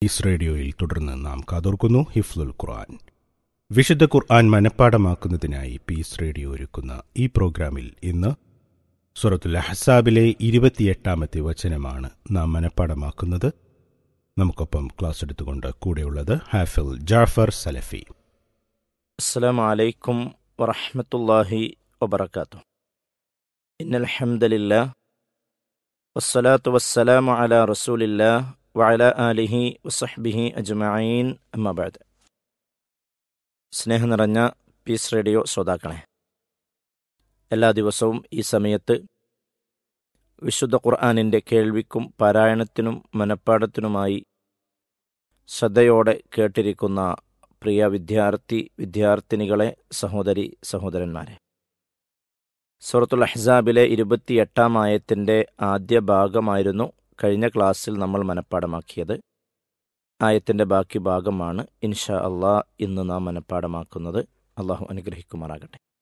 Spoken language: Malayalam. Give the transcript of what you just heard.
ഇസ് റേഡിയോയിൽ തുടർന്ന് നാം കാതോർക്കുന്നു ഹിഫ്ലുൽ ഖുർആൻ വിശുദ്ധ ഖുർആൻ മനഃപ്പാടമാക്കുന്നതിനായി പീസ് റേഡിയോ ഒരുക്കുന്ന ഈ പ്രോഗ്രാമിൽ ഇന്ന് സുറത്തുൽ അഹസാബിലെ ഇരുപത്തിയെട്ടാമത്തെ വചനമാണ് നാം മനഃപ്പാടമാക്കുന്നത് നമുക്കൊപ്പം ക്ലാസ് എടുത്തുകൊണ്ട് കൂടെയുള്ളത് ഹാഫിൽ ജാഫർ സലഫി السلام عليكم ورحمة الله وبركاته إن الحمد لله والصلاة والسلام على رسول الله وعلى آله وصحبه أجمعين أما بعد സ്നേഹം നിറഞ്ഞ പീസ് റേഡിയോ ശ്രോതാക്കളെ എല്ലാ ദിവസവും ഈ സമയത്ത് വിശുദ്ധ ഖുർആാനിൻ്റെ കേൾവിക്കും പാരായണത്തിനും മനഃപ്പാടത്തിനുമായി ശ്രദ്ധയോടെ കേട്ടിരിക്കുന്ന പ്രിയ വിദ്യാർത്ഥി വിദ്യാർത്ഥിനികളെ സഹോദരി സഹോദരന്മാരെ സൂറത്തുൽ അഹ്സാബിലെ ഇരുപത്തിയെട്ടാം ആയത്തിൻ്റെ ആദ്യ ഭാഗമായിരുന്നു കഴിഞ്ഞ ക്ലാസ്സിൽ നമ്മൾ മനഃപ്പാടമാക്കിയത് ആയത്തിൻ്റെ ബാക്കി ഭാഗമാണ് ഇൻഷാ അള്ളാ ഇന്ന് നാം മനഃപ്പാടമാക്കുന്നത് അള്ളാഹു അനുഗ്രഹിക്കുമാറാകട്ടെ